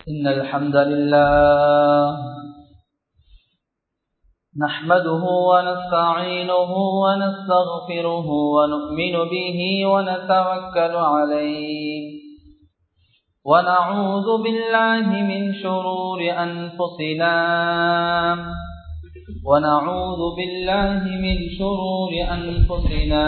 إن الحمد لله نحمده ونستعينه ونستغفره ونؤمن به ونتوكل عليه ونعوذ بالله من شرور أنفسنا ونعوذ بالله من شرور أنفسنا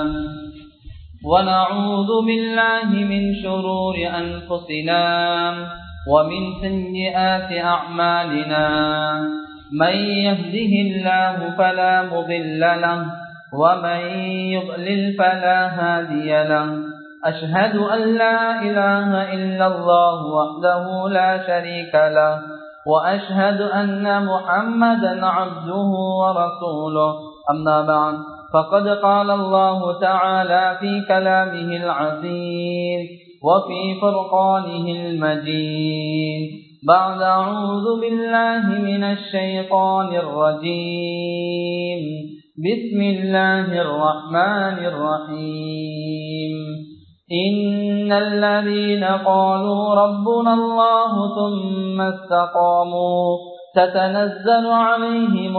ونعوذ بالله من شرور أنفسنا ومن سيئات أعمالنا من يهده الله فلا مضل له ومن يضلل فلا هادي له أشهد أن لا إله إلا الله وحده لا شريك له وأشهد أن محمدا عبده ورسوله أما بعد فقد قال الله تعالى في كلامه العزيز وفي فرقانه المجيد بعد أعوذ بالله من الشيطان الرجيم بسم الله الرحمن الرحيم إن الذين قالوا ربنا الله ثم استقاموا تتنزل عليهم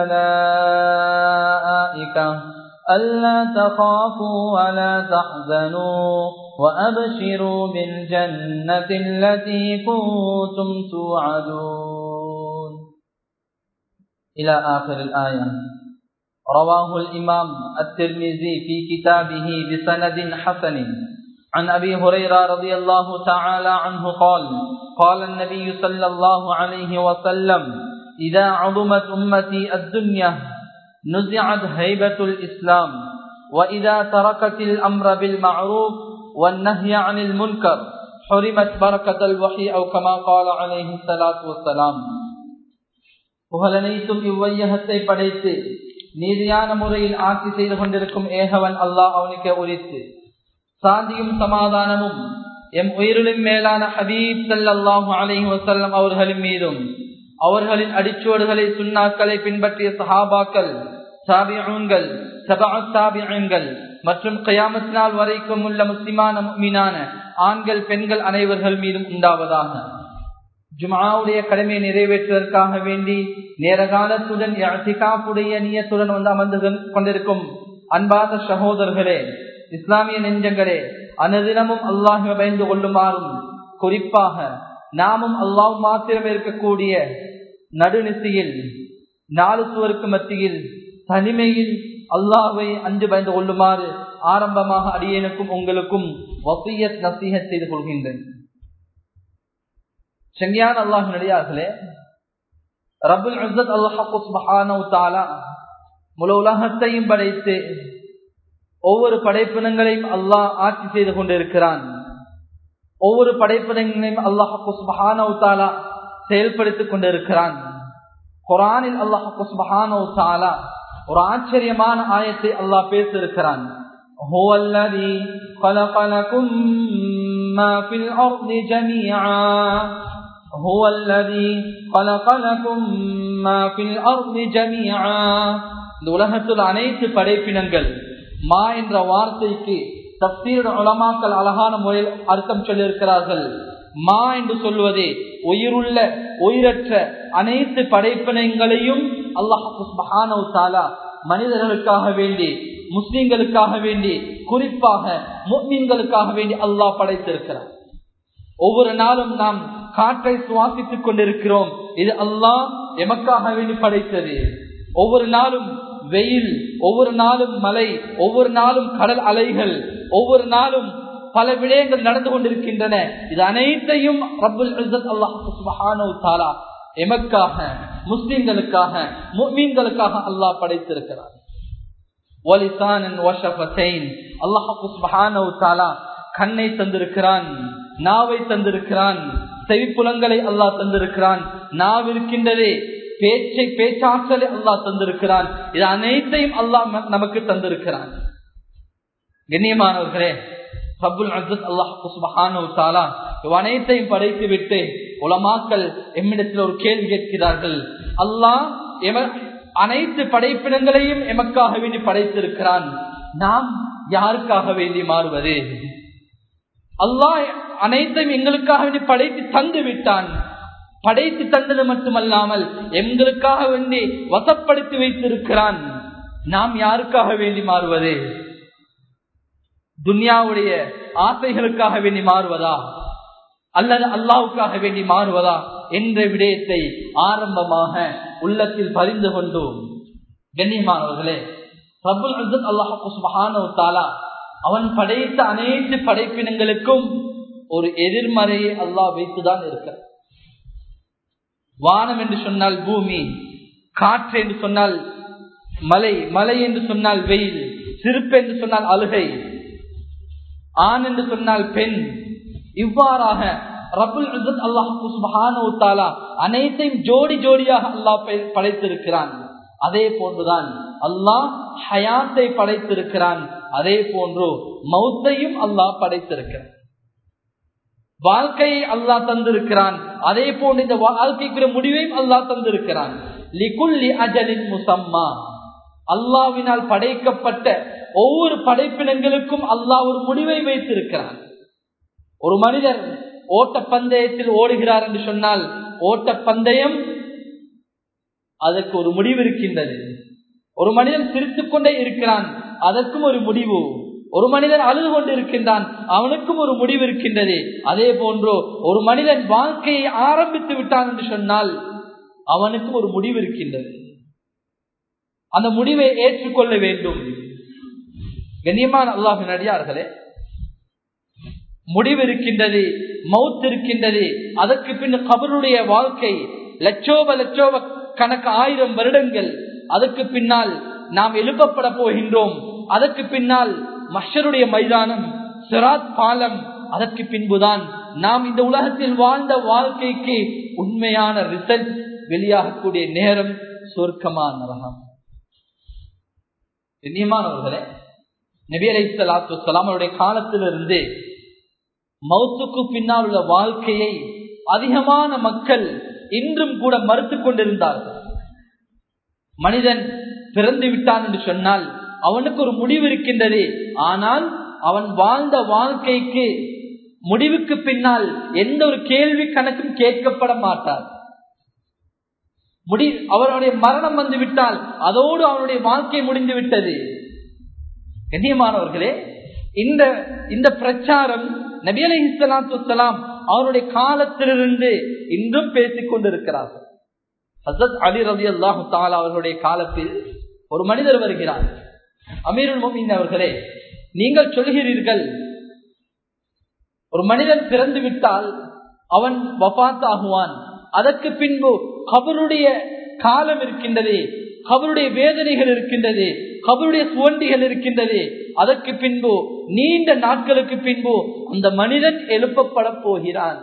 الملائكة ألا تخافوا ولا تحزنوا وأبشروا بالجنة التي كنتم توعدون إلى آخر الآية رواه الإمام الترمذي في كتابه بسند حسن عن أبي هريرة رضي الله تعالى عنه قال قال النبي صلى الله عليه وسلم إذا عظمت أمتي الدنيا نزعت هيبة الإسلام وإذا تركت الأمر بالمعروف والنهي عن المنكر حرمت بركة الوحي أو كما قال عليه الصلاة والسلام புகழனைத்தும் இவ்வையகத்தை படைத்து நீதியான முறையில் ஆட்சி செய்து கொண்டிருக்கும் ஏகவன் அல்லாஹ் அவனுக்கு உரித்து சாந்தியும் சமாதானமும் எம் உயிரிலும் மேலான ஹபீப் சல்லாஹு அலஹி வசல்லம் அவர்களின் மீதும் அவர்களின் அடிச்சுவடுகளை சுண்ணாக்களை பின்பற்றிய சஹாபாக்கள் சாபியங்கள் சபாசாபியங்கள் மற்றும் கயாமத் நாள் வரைக்கும் உள்ள முஸ்லிமான மீனான ஆண்கள் பெண்கள் அனைவர்கள் மீதும் உண்டாவதாக ஜுமாவுடைய கடமையை நிறைவேற்றுவதற்காக வேண்டி நேர காலத்துடன் உடைய நியத்துடன் வந்து அமர்ந்து கொண்டிருக்கும் அன்பாத சகோதரர்களே இஸ்லாமிய நெஞ்சங்களே அனுதினமும் அல்லாஹ் பயந்து கொள்ளுமாறும் குறிப்பாக நாமும் அல்லாஹ் மாத்திரம் இருக்கக்கூடிய நடுநிசையில் நாலு சுவருக்கு மத்தியில் தனிமையில் அல்லாஹை அஞ்சு பயந்து கொள்ளுமாறு ஆரம்பமாக அடியனுக்கும் உங்களுக்கும் வசியத் நசீகத் செய்து கொள்கின்றேன் செங்கியான அல்லாஹ் நடிகார்களே ரபுல் அல்லாஹாலா முழு உலகத்தையும் படைத்து ஒவ்வொரு படைப்பினங்களையும் அல்லாஹ் ஆட்சி செய்து கொண்டிருக்கிறான் ஒவ்வொரு படைப்பினங்களையும் அல்லாஹாலா செயல்படுத்திக் கொண்டிருக்கிறான் குரானில் அல்லாஹாலா ஒரு ஆச்சரியமான ஆயத்தை அல்லாஹ் பேசியிருக்கிறான் هو الذي خلق لكم ما في الأرض جميعا هو الذي خلق لكم ما في الأرض جميعا இந்த உலகத்தில் அனைத்து படைப்பினங்கள் மா என்ற வார்த்தைக்கு தப்சீர் உலமாக்கள் அழகான முறையில் அர்த்தம் சொல்லியிருக்கிறார்கள் மா என்று சொல்வதே உயிருள்ள உயிரற்ற அனைத்து படைப்பினங்களையும் அல்லாஹாலா மனிதர்களுக்காக வேண்டி முஸ்லிம்களுக்காக வேண்டி குறிப்பாக முஸ்லிம்களுக்காக வேண்டி அல்லாஹ் படைத்திருக்கிறார் ஒவ்வொரு நாளும் நாம் காற்றை சுவாசித்துக் கொண்டிருக்கிறோம் இது அல்லாஹ் எமக்காக வேண்டி படைத்தது ஒவ்வொரு நாளும் வெயில் ஒவ்வொரு நாளும் மலை ஒவ்வொரு நாளும் கடல் அலைகள் ஒவ்வொரு நாளும் பல விடயங்கள் நடந்து கொண்டிருக்கின்றன இது அனைத்தையும் ரபுல் அல்லாஹாலா எமக்காக முஸ்லிம்களுக்காக முஸ்லீம்களுக்காக அல்லாஹ் படைத்திருக்கிறார் கண்ணை தந்திருக்கிறான் நாவை தந்திருக்கிறான் செவிப்புலங்களை அல்லாஹ் தந்திருக்கிறான் நாவிருக்கின்றதே பேச்சை பேச்சாற்றலை அல்லாஹ் தந்திருக்கிறான் இது அனைத்தையும் அல்லாஹ் நமக்கு தந்திருக்கிறான் கண்ணியமானவர்களே ரபுல் அசத் அல்லாஹாலா அனைத்தையும் படைத்து விட்டு உலமாக்கள் எம்மிடத்தில் ஒரு கேள்வி கேட்கிறார்கள் அல்லாஹ் அனைத்து படைப்பினங்களையும் எமக்காக வேண்டி படைத்திருக்கிறான் நாம் யாருக்காக வேண்டி மாறுவது அல்லாஹ் அனைத்தையும் எங்களுக்காக வேண்டி படைத்து தந்து விட்டான் படைத்து தந்தது மட்டுமல்லாமல் எங்களுக்காக வேண்டி வசப்படுத்தி வைத்திருக்கிறான் நாம் யாருக்காக வேண்டி மாறுவது துன்யாவுடைய ஆசைகளுக்காக வேண்டி மாறுவதா அல்லது அல்லாவுக்காக வேண்டி மாறுவதா என்ற விடயத்தை ஆரம்பமாக உள்ளத்தில் பறிந்து கொண்டோம் கண்ணியமானவர்களே ரபுல் அல்லாஹு சுபஹானு தாலா அவன் படைத்த அனைத்து படைப்பினங்களுக்கும் ஒரு எதிர்மறையை அல்லாஹ் வைத்துதான் இருக்க வானம் என்று சொன்னால் பூமி காற்று என்று சொன்னால் மலை மலை என்று சொன்னால் வெயில் சிறுப்பு என்று சொன்னால் அழுகை ஆண் என்று சொன்னால் பெண் இவ்வாறாக ரபுல் அல்லாஹாலா அனைத்தையும் ஜோடி ஜோடியாக அல்லாஹ் படைத்திருக்கிறான் அதே போன்றுதான் அல்லாஹ் ஹயாத்தை படைத்திருக்கிறான் அதே போன்று மௌத்தையும் அல்லாஹ் படைத்திருக்கிறான் வாழ்க்கையை அல்லாஹ் தந்திருக்கிறான் அதே போன்று இந்த வாழ்க்கைக்குரிய முடிவையும் அல்லாஹ் தந்திருக்கிறான் லிகுல்லி அஜலின் முசம்மா அல்லாவினால் படைக்கப்பட்ட ஒவ்வொரு படைப்பினங்களுக்கும் அல்லாஹ் ஒரு முடிவை வைத்திருக்கிறான் ஒரு மனிதர் ஓட்ட பந்தயத்தில் ஓடுகிறார் என்று சொன்னால் ஓட்ட பந்தயம் அதற்கு ஒரு முடிவு இருக்கின்றது ஒரு மனிதன் சிரித்துக் கொண்டே இருக்கிறான் அதற்கும் ஒரு முடிவு ஒரு மனிதன் அழுது கொண்டு இருக்கின்றான் அவனுக்கும் ஒரு முடிவு இருக்கின்றது அதே போன்றோ ஒரு மனிதன் வாழ்க்கையை ஆரம்பித்து விட்டான் என்று சொன்னால் அவனுக்கும் ஒரு முடிவு இருக்கின்றது அந்த முடிவை ஏற்றுக்கொள்ள வேண்டும் கண்ணியமான அல்லாஹின் அடியார்களே முடிவு இருக்கின்றது மவுத் இருக்கின்றது அதற்கு பின் கபருடைய வாழ்க்கை லட்சோப லட்சோப கணக்கு ஆயிரம் வருடங்கள் அதற்கு பின்னால் நாம் எழுப்பப்பட போகின்றோம் அதற்கு பின்னால் மஷருடைய மைதானம் சிராத் பாலம் அதற்கு பின்புதான் நாம் இந்த உலகத்தில் வாழ்ந்த வாழ்க்கைக்கு உண்மையான ரிசல்ட் வெளியாகக்கூடிய நேரம் சொர்க்கமான நரகம் கண்ணியமானவர்களே நபி அலை சலாத்து அவருடைய காலத்திலிருந்து மௌத்துக்கு பின்னால் உள்ள வாழ்க்கையை அதிகமான மக்கள் இன்றும் கூட மறுத்து கொண்டிருந்தார்கள் மனிதன் பிறந்து விட்டான் என்று சொன்னால் அவனுக்கு ஒரு முடிவு இருக்கின்றது ஆனால் அவன் வாழ்ந்த வாழ்க்கைக்கு முடிவுக்கு பின்னால் எந்த ஒரு கேள்வி கணக்கும் கேட்கப்பட மாட்டார் முடி அவருடைய மரணம் வந்து விட்டால் அதோடு அவனுடைய வாழ்க்கை முடிந்து விட்டது கண்ணியமானவர்களே இந்த இந்த பிரச்சாரம் நபி அலி இஸ்லாத்து அவருடைய காலத்திலிருந்து இன்றும் பேசிக் கொண்டிருக்கிறார்கள் ஹசத் அலி ரவி அல்லாஹு தாலா அவர்களுடைய காலத்தில் ஒரு மனிதர் வருகிறார் அமீருல் மோமின் அவர்களே நீங்கள் சொல்கிறீர்கள் ஒரு மனிதன் பிறந்து விட்டால் அவன் வபாத் ஆகுவான் அதற்கு பின்பு கபருடைய காலம் இருக்கின்றது கபருடைய வேதனைகள் இருக்கின்றது கபருடைய சுவண்டிகள் இருக்கின்றது அதற்கு பின்பு நீண்ட நாட்களுக்கு பின்பு அந்த மனிதன் எழுப்பப்பட போகிறான்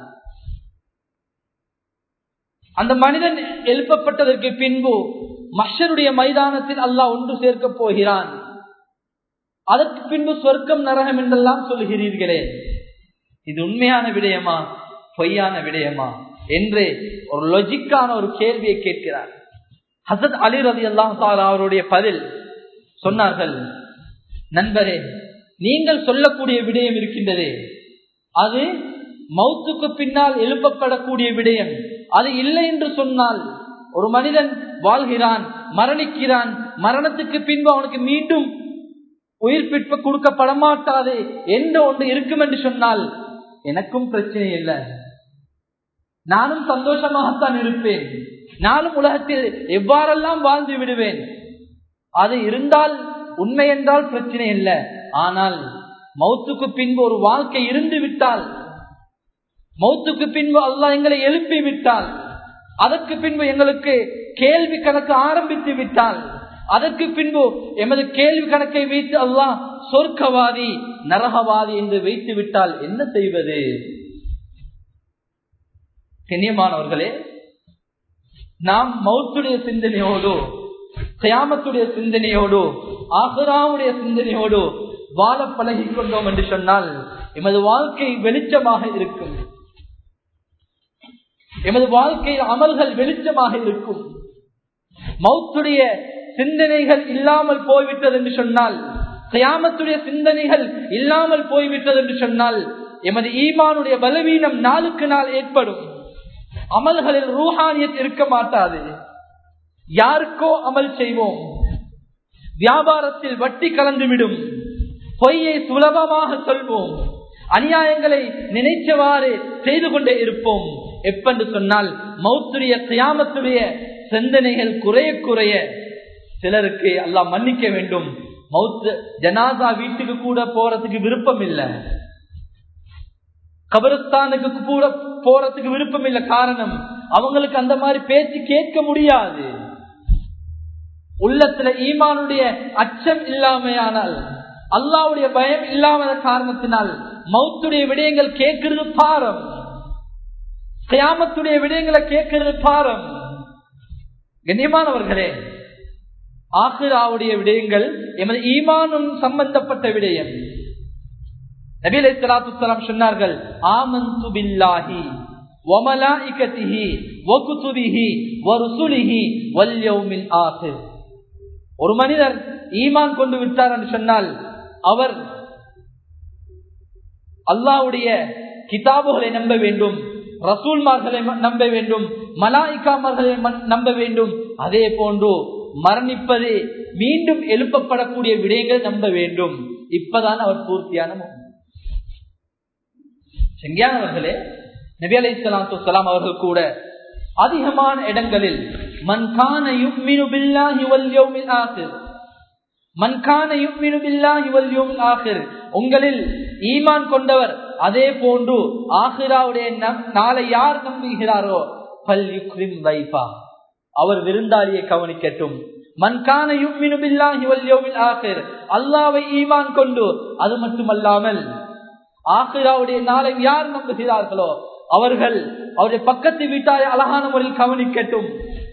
அந்த மனிதன் எழுப்பப்பட்டதற்கு பின்பு மஷருடைய மைதானத்தில் அல்லாஹ் ஒன்று சேர்க்க போகிறான் அதற்கு பின்பு சொர்க்கம் நரகம் என்றெல்லாம் சொல்கிறீர்களே இது உண்மையான விடயமா பொய்யான விடயமா என்று ஒரு லொஜிக்கான ஒரு கேள்வியை கேட்கிறார் ஹசத் அலி ரதி அல்லாம் அவருடைய பதில் சொன்னார்கள் நண்பரே நீங்கள் சொல்லக்கூடிய விடயம் இருக்கின்றது அது மௌத்துக்கு பின்னால் எழுப்பப்படக்கூடிய விடயம் அது இல்லை என்று சொன்னால் ஒரு மனிதன் வாழ்கிறான் மரணிக்கிறான் மரணத்துக்கு பின்பு அவனுக்கு மீண்டும் உயிர் பிற்ப கொடுக்கப்பட மாட்டாது என்ற ஒன்று இருக்கும் என்று சொன்னால் எனக்கும் பிரச்சனை இல்லை நானும் சந்தோஷமாகத்தான் இருப்பேன் நானும் உலகத்தில் எவ்வாறெல்லாம் வாழ்ந்து விடுவேன் அது இருந்தால் உண்மை என்றால் பிரச்சனை இல்லை ஆனால் மௌத்துக்கு பின்பு ஒரு வாழ்க்கை இருந்து விட்டால் மௌத்துக்கு பின்பு அல்லாஹ் எங்களை எழுப்பி விட்டால் அதற்கு பின்பு எங்களுக்கு கேள்வி கணக்கு ஆரம்பித்து விட்டால் அதற்கு பின்பு எமது கேள்வி கணக்கை வைத்து அல்லாஹ் சொர்க்கவாதி நரகவாதி என்று வைத்து விட்டால் என்ன செய்வது கண்ணியமானவர்களே நாம் மௌத்துடைய சிந்தனையோடு கயாமத்துடைய சிந்தனையோடு ஆகுராவுடைய சிந்தனையோடு வாழ பழகி கொண்டோம் என்று சொன்னால் எமது வாழ்க்கை வெளிச்சமாக இருக்கும் எமது வாழ்க்கையில் அமல்கள் வெளிச்சமாக இருக்கும் மௌத்துடைய சிந்தனைகள் இல்லாமல் போய்விட்டது என்று சொன்னால் கயாமத்துடைய சிந்தனைகள் இல்லாமல் போய்விட்டது என்று சொன்னால் எமது ஈமானுடைய பலவீனம் நாளுக்கு நாள் ஏற்படும் அமல்களில் ரூஹானியத் இருக்க மாட்டாது யாருக்கோ அமல் செய்வோம் வியாபாரத்தில் வட்டி கலந்துவிடும் பொய்யை சுலபமாக சொல்வோம் அநியாயங்களை நினைச்சவாறு செய்து கொண்டே இருப்போம் எப்பென்று சொன்னால் மௌத்துடைய கியாமத்துடைய சிந்தனைகள் குறைய குறைய சிலருக்கு எல்லாம் மன்னிக்க வேண்டும் மௌத்து ஜனாசா வீட்டுக்கு கூட போறதுக்கு விருப்பம் இல்லை கபரஸ்தானுக்கு கூட போறதுக்கு விருப்பம் இல்லை காரணம் அவங்களுக்கு அந்த மாதிரி பேச்சு கேட்க முடியாது உள்ளத்துல ஈமானுடைய அச்சம் இல்லாமையானால் அல்லாவுடைய பயம் இல்லாத காரணத்தினால் மௌத்துடைய விடயங்கள் கேட்கிறது பாரம் கியாமத்துடைய விடயங்களை கேட்கிறது பாரம் கண்ணியமானவர்களே ஆஹிராவுடைய விடயங்கள் எமது ஈமானும் சம்பந்தப்பட்ட விடயம் நபீல் சலாத்து சொன்னார்கள் ஆமந்து பில்லாஹி ஒமலாஇகத்திஹி வகுதுபிஹி வருசுலிஹி வல்யௌமில் ஆசிர் ஒரு மனிதர் ஈமான் கொண்டு விட்டார் என்று சொன்னால் அவர் அல்லாவுடைய கிதாபுகளை நம்ப வேண்டும் ரசூல்மார்களை நம்ப வேண்டும் மலாய்க்காமர்களை நம்ப வேண்டும் அதே போன்று மரணிப்பது மீண்டும் எழுப்பப்படக்கூடிய விடயங்கள் நம்ப வேண்டும் இப்பதான் அவர் பூர்த்தியான செங்கியானவர்களே நபி அலை சலாத்து அவர்கள் கூட அதிகமான இடங்களில் மன்கான யுக்மினு பில்லாஹி வல் யௌமில் ஆகிர் மன்கான யுக்மினு பில்லாஹி வல் யௌமில் ஆகிர் உங்களில் ஈமான் கொண்டவர் அதே போன்று ஆஹிராவுடைய நாளை யார் நம்புகிறாரோ பல் யுக்ரிம் வைஃபா அவர் விருந்தாளியை கவனிக்கட்டும் மன்கான யுக்மினு பில்லாஹி வல் யௌமில் ஆகிர் அல்லாஹ்வை ஈமான் கொண்டு அது மட்டுமல்லாமல் ஆஹிராவுடைய நாளை யார் நம்புகிறார்களோ அவர்கள் அவருடைய பக்கத்து வீட்டாரை அழகான முறையில் கவனிக்கட்டும்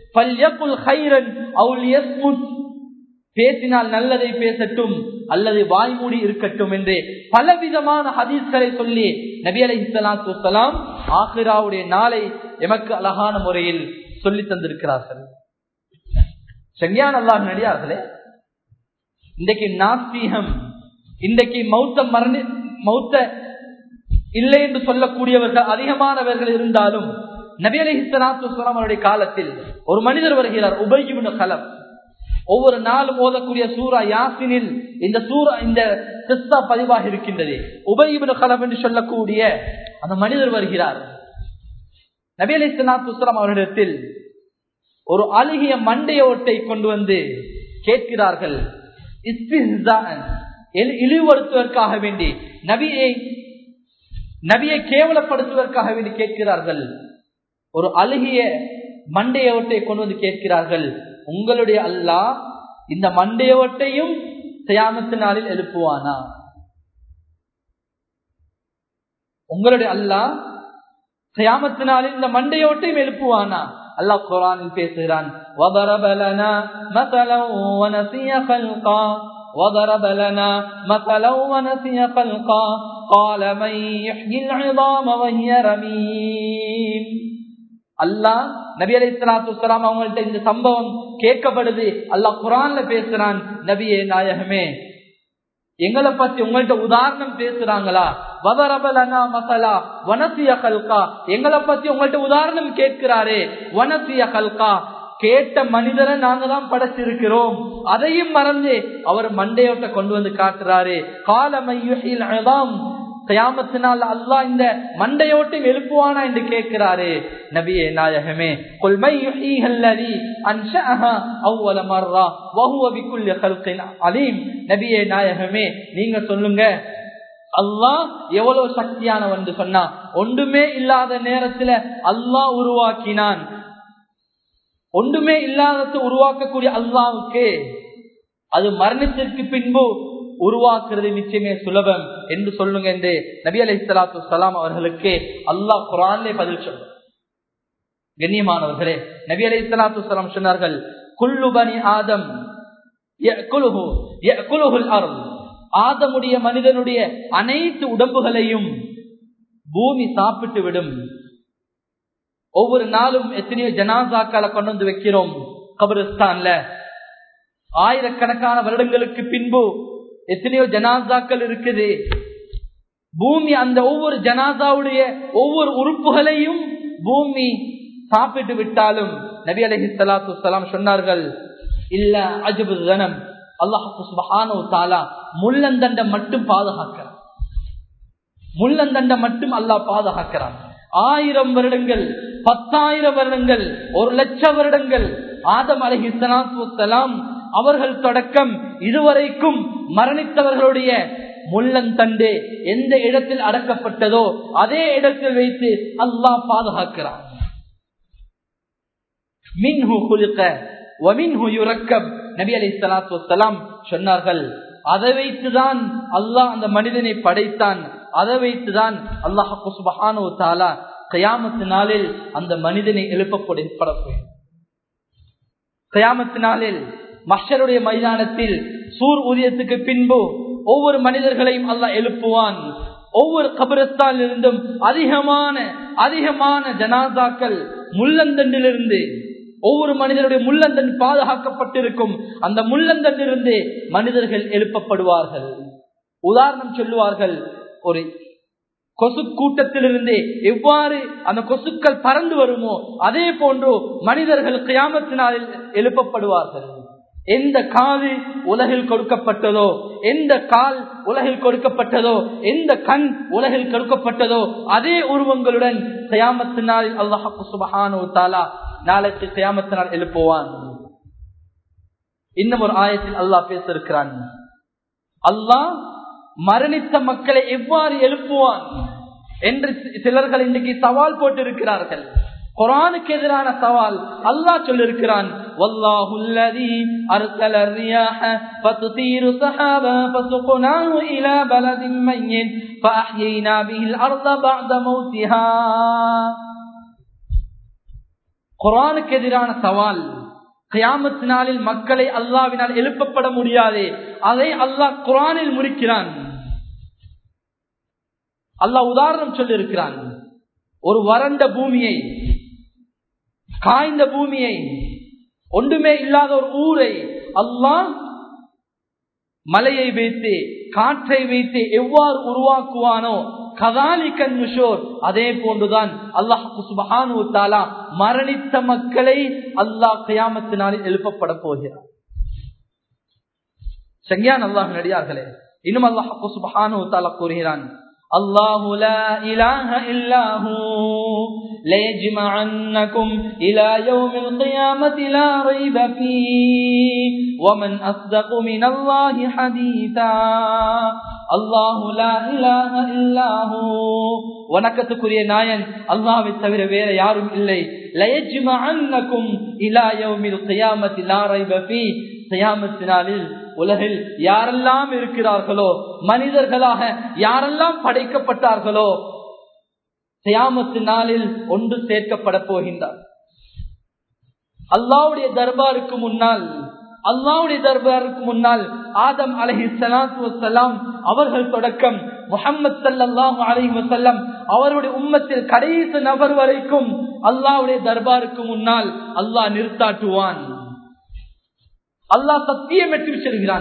பேசினால் நல்லதை பேசட்டும் அல்லது வாய்மூடி இருக்கட்டும் என்று பலவிதமான ஹதீஸ்களை சொல்லி நபி அலி இஸ்லாத்து வலாம் ஆஹிராவுடைய நாளை எமக்கு அழகான முறையில் சொல்லி தந்திருக்கிறார்கள் செங்கியான் அல்லாஹ் நடிகார்களே இன்றைக்கு நாஸ்தீகம் இன்றைக்கு மௌத்த மரணி மௌத்த இல்லை என்று சொல்லக்கூடியவர்கள் அதிகமானவர்கள் இருந்தாலும் நபி அலி இஸ்லாத்து அவருடைய காலத்தில் ஒரு மனிதர் வருகிறார் உபயிபுன கலம் ஒவ்வொரு நாளும் ஓதக்கூடிய சூரா யாசினில் இந்த சூரா இந்த கிறிஸ்தா பதிவாக இருக்கின்றது உபயிபுன கலம் என்று சொல்லக்கூடிய அந்த மனிதர் வருகிறார் நபி அலி இஸ்லாத்து அவரிடத்தில் ஒரு அழுகிய மண்டைய ஓட்டை கொண்டு வந்து கேட்கிறார்கள் இழிவுபடுத்துவதற்காக வேண்டி நபியை நபியை கேவலப்படுத்துவதற்காக வேண்டி கேட்கிறார்கள் ஒரு அழுகிய மண்டையோட்டை கொண்டு வந்து கேட்கிறார்கள் உங்களுடைய அல்லா இந்த மண்டையோட்டையும் செய்யாமத்து நாளில் எழுப்புவானா உங்களுடைய அல்லா செய்யாமத்து நாளில் இந்த மண்டையோட்டையும் எழுப்புவானா அல்லாஹ் குரானில் பேசுகிறான் وضرب لنا مثلا ونسي خلقا وضرب لنا مثلا ونسي خلقا قال من يحيي العظام وهي رميم அல்லாஹ் நபி அலி இஸ்லாத்து வலாம் அவங்கள்ட்ட இந்த சம்பவம் கேட்கப்படுது அல்லாஹ் குரான்ல பேசுறான் நபியே நாயகமே எங்களை பத்தி உங்கள்ட்ட உதாரணம் பேசுறாங்களா வதரபலனா மசலா வனசிய கல்கா எங்களை பத்தி உங்கள்ட்ட உதாரணம் கேட்கிறாரே வனசிய கல்கா கேட்ட மனிதரை நாங்க தான் படைச்சிருக்கிறோம் அதையும் மறந்து அவர் மண்டையோட்ட கொண்டு வந்து காட்டுறாரு காலமையில் கயாமத்தினால் அல்லாஹ் இந்த மண்டையோட்டை எழுப்புவானா என்று கேட்கிறாரு நபியே நாயகமே கொள்மை அலீம் நபியே நாயகமே நீங்க சொல்லுங்க அல்லாஹ் எவ்வளவு சக்தியானவன் சொன்னா ஒன்றுமே இல்லாத நேரத்துல அல்லாஹ் உருவாக்கினான் ஒன்றுமே இல்லாதது உருவாக்கக்கூடிய அல்லாவுக்கு அது மரணத்திற்கு பின்பு உருவாக்குறது நிச்சயமே சுலபம் என்று சொல்லுங்க என்று நபி அலி சலாத்து சலாம் அவர்களுக்கு அல்லாஹ் குரான்லே பதில் சொல்ல கண்ணியமானவர்களே நபி அலி சலாத்து சலாம் சொன்னார்கள் குல்லுபனி ஆதம் ஆதமுடைய மனிதனுடைய அனைத்து உடம்புகளையும் பூமி சாப்பிட்டு விடும் ஒவ்வொரு நாளும் எத்தனையோ ஜனாசாக்களை கொண்டு வந்து வைக்கிறோம் கபரிஸ்தான்ல ஆயிரக்கணக்கான வருடங்களுக்கு பின்பு எத்தனையோ ஜனாசாக்கள் இருக்குது பூமி அந்த ஒவ்வொரு ஜனாதாவுடைய ஒவ்வொரு உறுப்புகளையும் பூமி சாப்பிட்டு விட்டாலும் நபி அலஹி சலாத்து சலாம் சொன்னார்கள் இல்ல அஜபு தனம் அல்லாஹு சுபஹானோ தாலா முள்ளந்தண்டை மட்டும் பாதுகாக்கிறான் முள்ளந்தண்டை மட்டும் அல்லாஹ் பாதுகாக்கிறான் ஆயிரம் வருடங்கள் பத்தாயிரம் வருடங்கள் ஒரு லட்சம் வருடங்கள் ஆதம் அலஹி சலாத்து அவர்கள் தொடக்கம் இதுவரைக்கும் மரணித்தவர்களுடைய முள்ளந்தண்டு எந்த இடத்தில் அடக்கப்பட்டதோ அதே இடத்தில் வைத்து அல்லாஹ் பாதுகாக்கிறான் மின்ஹு குலுக்க ஒமின்ஹு யுரக்கம் நபி அலி சலாத்து வலாம் சொன்னார்கள் அதை வைத்துதான் அல்லாஹ் அந்த மனிதனை படைத்தான் அதை வைத்துதான் அல்லாஹ் சுபஹானு தாலா கயாமத்து நாளில் அந்த மனிதனை எழுப்பப்படப்படும் கயாமத்து நாளில் மஷருடைய மைதானத்தில் சூர் ஊதியத்துக்கு பின்பு ஒவ்வொரு மனிதர்களையும் அல்லாஹ் எழுப்புவான் ஒவ்வொரு கபிரஸ்தான் இருந்தும் அதிகமான அதிகமான ஜனாதாக்கள் முள்ளந்தண்டிலிருந்து ஒவ்வொரு மனிதனுடைய முள்ளந்தன் பாதுகாக்கப்பட்டிருக்கும் அந்த முள்ளந்தண்டிலிருந்து மனிதர்கள் எழுப்பப்படுவார்கள் உதாரணம் சொல்லுவார்கள் ஒரு கொசு கூட்டத்திலிருந்து எவ்வாறு அந்த கொசுக்கள் பறந்து வருமோ அதே போன்று மனிதர்கள் கியாமத்தினாலில் எழுப்பப்படுவார்கள் எந்த காது உலகில் கொடுக்கப்பட்டதோ எந்த கால் உலகில் கொடுக்கப்பட்டதோ எந்த கண் உலகில் கொடுக்கப்பட்டதோ அதே உருவங்களுடன் கயாமத்தினால் அல்லாஹு சுபஹானு தாலா நாளைக்கு கயாமத்தினால் எழுப்புவான் இன்னும் ஒரு ஆயத்தில் அல்லாஹ் பேசிருக்கிறான் அல்லாஹ் மரணித்த மக்களை எவ்வாறு எழுப்புவான் என்று சிலர்கள் இன்றைக்கு சவால் போட்டு இருக்கிறார்கள் குரானுக்கு எதிரான சவால் அல்லாஹ் சொல்லிருக்கிறான் والله الذي أرسل الرياح فتثير سحابا فسقناه إلى بلد ميت فأحيينا به الأرض بعد موتها குரானுக்கு எதிரான சவால் கியாமத்து நாளில் மக்களை அல்லாவினால் எழுப்பப்பட முடியாது அதை அல்லாஹ் குரானில் முடிக்கிறான் அல்லாஹ் உதாரணம் சொல்லியிருக்கிறான் ஒரு வறண்ட பூமியை காய்ந்த பூமியை ஒன்றுமே இல்லாத ஒரு ஊரை அல்லாஹ் மலையை வைத்து காற்றை வைத்து எவ்வாறு உருவாக்குவானோ கதாலிக்கன் முஷோர் அதே போன்றுதான் அல்லாஹ் சுபஹானு தாலா மரணித்த மக்களை அல்லாஹ் கயாமத்தினாலில் எழுப்பப்பட போகிறார் சங்கியான் அல்லாஹ் நடிகார்களே இன்னும் அல்லாஹ் சுபஹானு தாலா கூறுகிறான் الله لا إله إلا هو ليجمعنكم إلى يوم القيامة لا ريب فيه ومن أصدق من الله حديثا الله لا إله إلا هو வணக்கத்துக்குரிய நாயன் அல்லாவை தவிர வேற யாரும் இல்லை லயஜ்மஅன்னகும் இலா யௌமில் கியாமத்தி லா ரைப ஃபீ கியாமத்தினாலில் உலகில் யாரெல்லாம் இருக்கிறார்களோ மனிதர்களாக யாரெல்லாம் படைக்கப்பட்டார்களோ சியாமத்து நாளில் ஒன்று சேர்க்கப்பட போகின்றார் அல்லாவுடைய தர்பாருக்கு முன்னால் அல்லாவுடைய தர்பாருக்கு முன்னால் ஆதம் அலஹி சலாத்து வசலாம் அவர்கள் தொடக்கம் முகமது சல்லாஹூ அலஹி வசல்லம் அவருடைய உம்மத்தில் கடைசி நபர் வரைக்கும் அல்லாவுடைய தர்பாருக்கு முன்னால் அல்லாஹ் நிறுத்தாட்டுவான் அல்லாஹ் சத்தியம் எட்டு சொல்கிறான்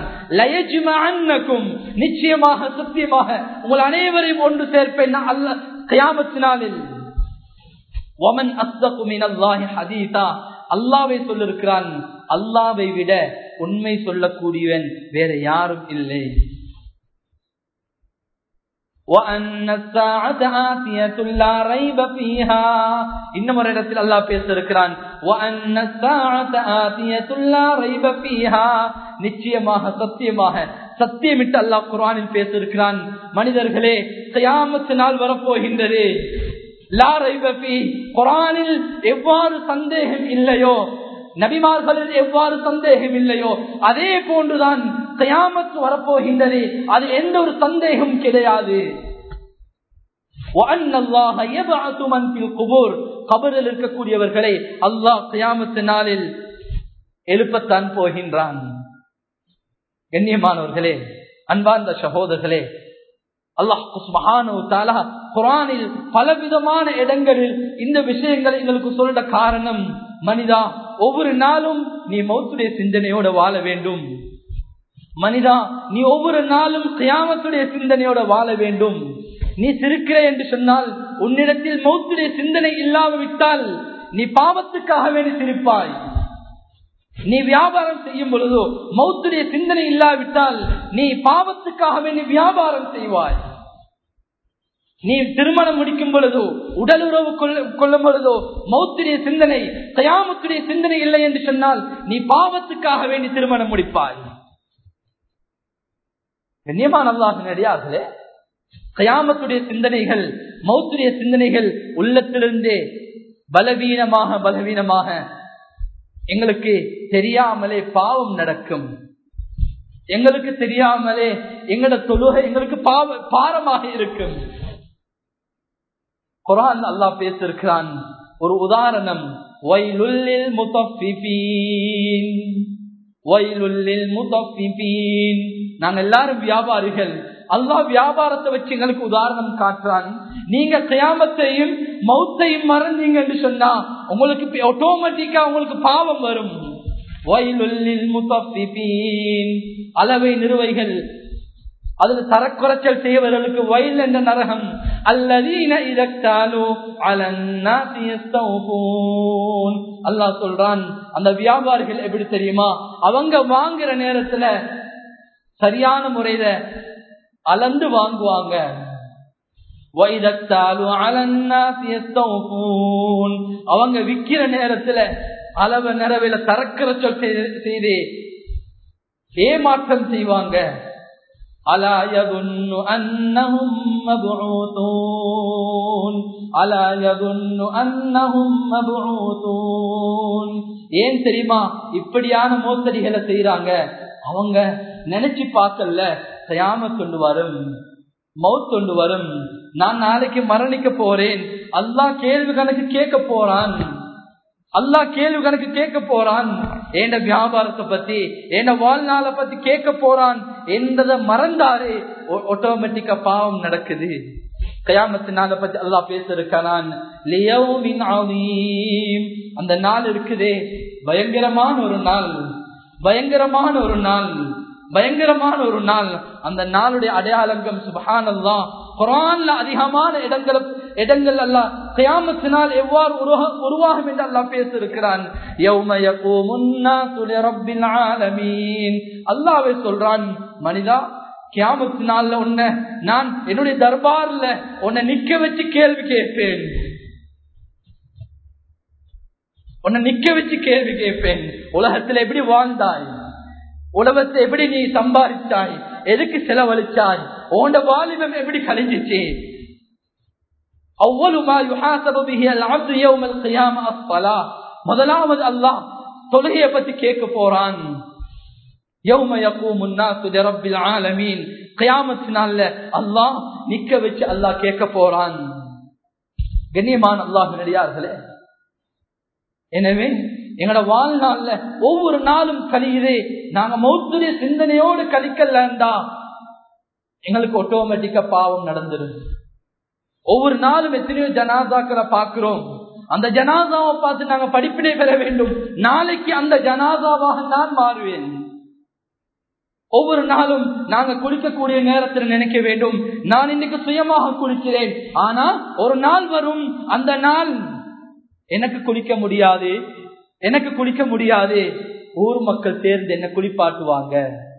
நிச்சயமாக சத்தியமாக உங்கள் அனைவரையும் ஒன்று சேர்ப்பேன் அல்ல கயாமத்தினாலில் ஒமன் அஸ்தகுமின் அல்லாஹி ஹதீதா அல்லாவை சொல்லிருக்கிறான் அல்லாவை விட உண்மை சொல்லக்கூடியவன் வேற யாரும் இல்லை இன்னும் ஒரு இடத்தில் அல்லா பேசிருக்கிறான் நிச்சயமாக சத்தியமாக சத்தியமிட்டு அல்லாஹ் குரானில் பேசிருக்கிறான் மனிதர்களே கயாமத்து நாள் வரப்போகின்றது குரானில் எவ்வாறு சந்தேகம் இல்லையோ நபிமார்களில் எவ்வாறு சந்தேகம் இல்லையோ அதே போன்றுதான் கயாமத்து வரப்போகின்றது அது எந்த ஒரு சந்தேகம் கிடையாது கபரில் இருக்கக்கூடியவர்களை அல்லாஹ் கயாமத்து நாளில் எழுப்பத்தான் போகின்றான் கண்ணியமானவர்களே அன்பார்ந்த சகோதரர்களே அல்லாஹ் தாலா குரானில் பலவிதமான இடங்களில் இந்த விஷயங்களை எங்களுக்கு சொல்ற காரணம் மனிதா ஒவ்வொரு நாளும் நீ மௌத்துடைய சிந்தனையோட வாழ வேண்டும் மனிதா நீ ஒவ்வொரு நாளும் கியாமத்துடைய சிந்தனையோட வாழ வேண்டும் நீ சிரிக்கிற என்று சொன்னால் உன்னிடத்தில் மௌத்துடைய சிந்தனை இல்லாவிட்டால் நீ பாவத்துக்காக வேண்டி சிரிப்பாய் நீ வியாபாரம் செய்யும் பொழுதோ மௌத்துடைய சிந்தனை இல்லாவிட்டால் நீ பாவத்துக்காக வேண்டி வியாபாரம் செய்வாய் நீ திருமணம் முடிக்கும் பொழுதோ உடல் உறவு கொள்ளும் பொழுதோ மௌத்துடைய சிந்தனை தயாமத்துடைய சிந்தனை இல்லை என்று சொன்னால் நீ பாவத்துக்காக வேண்டி திருமணம் முடிப்பாய் கண்ணியமான அல்லாஹினடியார்களே கயாமத்துடைய சிந்தனைகள் மௌத்துடைய சிந்தனைகள் உள்ளத்திலிருந்தே பலவீனமாக பலவீனமாக எங்களுக்கு தெரியாமலே பாவம் நடக்கும் எங்களுக்கு தெரியாமலே எங்களோட தொழுகை எங்களுக்கு பாவ பாரமாக இருக்கும் குரான் அல்லாஹ் பேசிருக்கிறான் ஒரு உதாரணம் வயலுல்லில் முத்தஃபிபீன் வயலுல்லில் முத்தஃபிபீன் நாங்க எல்லாரும் வியாபாரிகள் அல்லாஹ் வியாபாரத்தை வச்சு எங்களுக்கு உதாரணம் காட்டுறான் நீங்க கயாமத்தையும் மௌத்தையும் மறந்தீங்க என்று சொன்னா உங்களுக்கு ஆட்டோமேட்டிக்கா உங்களுக்கு பாவம் வரும் அளவை நிறுவைகள் அதுல தரக்குறைச்சல் செய்வர்களுக்கு வயல் என்ற நரகம் அல்லதீன இதற்காலோ அல்லாஹ் சொல்றான் அந்த வியாபாரிகள் எப்படி தெரியுமா அவங்க வாங்குற நேரத்துல சரியான முறையில அளந்து வாங்குவாங்க அவங்க விக்கிற நேரத்துல அளவு நிறவில தரக்கிற சொல் செய்து ஏமாற்றம் செய்வாங்க ألا يظن أنهم مبعوثون ألا يظن أنهم مبعوثون ஏன் தெரியுமா இப்படியான மோசடிகளை செய்யறாங்க அவங்க நினைச்சு பார்க்கல செய்யாம கொண்டு வரும் மவுத் கொண்டு வரும் நான் நாளைக்கு மரணிக்க போறேன் அல்லாஹ் கேள்வி கணக்கு கேட்க போறான் அல்லா கேள்வி கணக்கு கேட்க போறான் என் வியாபாரத்தை பத்தி என்ன வாழ்நாளை பத்தி கேட்க போறான் என்றதை மறந்தாரு ஆட்டோமேட்டிக்கா பாவம் நடக்குது கயாமத்தினால பத்தி அல்லா பேசிருக்கிறான் அந்த நாள் இருக்குதே பயங்கரமான ஒரு நாள் பயங்கரமான ஒரு நாள் பயங்கரமான ஒரு நாள் அந்த நாளுடைய அடையாளங்கள் சுபஹானல்லா குரான்ல அதிகமான இடங்கள் இடங்கள் அல்ல கயாமத்தினால் எவ்வாறு உருவாகும் என்று அல்லா பேசிருக்கிறான் அல்லாவே சொல்றான் மனிதா கியாமத்தினால உன்னை நான் என்னுடைய தர்பார்ல உன்னை நிக்க வச்சு கேள்வி கேட்பேன் உன்னை நிக்க வச்சு கேள்வி கேட்பேன் உலகத்துல எப்படி வாழ்ந்தாய் உலகத்தை எப்படி நீ சம்பாதிச்சாய் எதுக்கு செலவழிச்சாய் உன்ட வாலிபம் எப்படி கழிஞ்சிச்சு முதலாவது அல்லாஹ் தொழுகையை பத்தி கேட்க போறான் அல்லாஹ் நிக்க வச்சு அல்லாஹ் கேட்க போறான் கண்ணியமான அல்லாஹ் நடிகார்களே எனவே எங்களோட வாழ்நாள்ல ஒவ்வொரு நாளும் கழியுதே நாங்க மௌத்துரிய சிந்தனையோடு கழிக்கலண்டா எங்களுக்கு ஆட்டோமேட்டிக்கா பாவம் நடந்துடும் ஒவ்வொரு நாளும் எத்தனையோ ஜனாதாக்களை பார்க்கிறோம் அந்த ஜனாதாவை பார்த்து நாங்க படிப்பினை பெற வேண்டும் நாளைக்கு அந்த ஜனாதாவாக நான் மாறுவேன் ஒவ்வொரு நாளும் நாங்க குளிக்கக்கூடிய நேரத்தில் நினைக்க வேண்டும் நான் இன்னைக்கு சுயமாக குளிக்கிறேன் ஆனா ஒரு நாள் வரும் அந்த நாள் எனக்கு குளிக்க முடியாது எனக்கு குளிக்க முடியாது ஊர் மக்கள் சேர்ந்து என்ன குளிப்பாட்டுவாங்க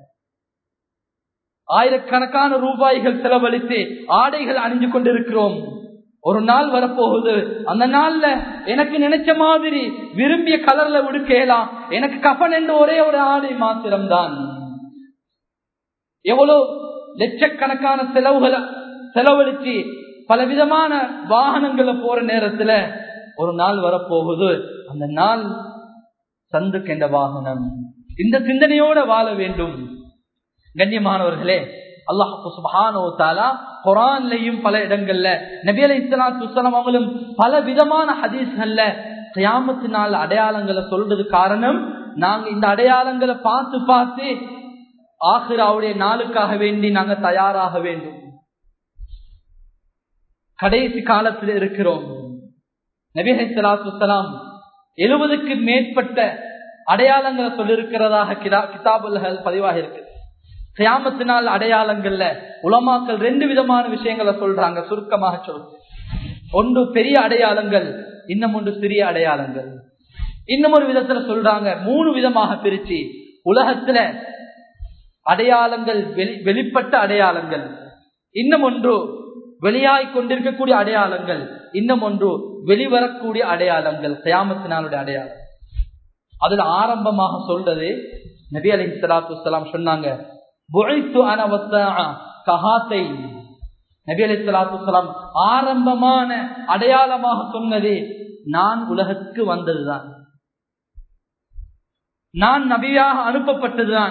ஆயிரக்கணக்கான ரூபாய்கள் செலவழித்து ஆடைகள் அணிஞ்சு கொண்டிருக்கிறோம் ஒரு நாள் வரப்போகுது அந்த நாள்ல எனக்கு நினைச்ச மாதிரி விரும்பிய கலர்ல உடுக்கலாம் எனக்கு கஃபன் என்ற ஒரே ஒரு ஆடை மாத்திரம்தான் எவ்வளவு லட்சக்கணக்கான செலவுகளை செலவழிச்சு பலவிதமான வாகனங்கள்ல போற நேரத்துல ஒரு நாள் வரப்போகுது அந்த நாள் சந்துக்கென்ற வாகனம் இந்த சிந்தனையோட வாழ வேண்டும் கண்ணியமானவர்களே அல்லாஹு சுபானோ தாலா குரான்லையும் பல இடங்கள்ல நபி அலி இஸ்லாம் அவங்களும் பல விதமான ஹதீஸ்கள்ல கியாமத்தினால் அடையாளங்களை சொல்றது காரணம் நாங்க இந்த அடையாளங்களை பார்த்து பார்த்து ஆஹிராவுடைய நாளுக்காக வேண்டி நாங்க தயாராக வேண்டும் கடைசி காலத்தில் இருக்கிறோம் நபிஹை சலாத்துலாம் எழுபதுக்கு மேற்பட்ட அடையாளங்களை சொல்லிருக்கிறதாக கிதாபுல்கள் பதிவாக இருக்கு கியாமத்தினால் அடையாளங்கள்ல உலமாக்கள் ரெண்டு விதமான விஷயங்களை சொல்றாங்க சுருக்கமாக சொல் ஒன்று பெரிய அடையாளங்கள் இன்னும் ஒன்று சிறிய அடையாளங்கள் இன்னும் ஒரு விதத்துல சொல்றாங்க மூணு விதமாக பிரிச்சு உலகத்துல அடையாளங்கள் வெளிப்பட்ட அடையாளங்கள் இன்னும் ஒன்று வெளியாய் கொண்டிருக்கக்கூடிய அடையாளங்கள் இன்னும் ஒன்று வெளிவரக்கூடிய அடையாளங்கள் கயாமத்தினாலுடைய அடையாளம் அதுல ஆரம்பமாக சொல்றது நபி அலி சலாத்து வலாம் சொன்னாங்க நபி அலி சலாத்து வலாம் ஆரம்பமான அடையாளமாக சொன்னது நான் உலகத்துக்கு வந்ததுதான் நான் நபியாக அனுப்பப்பட்டதுதான்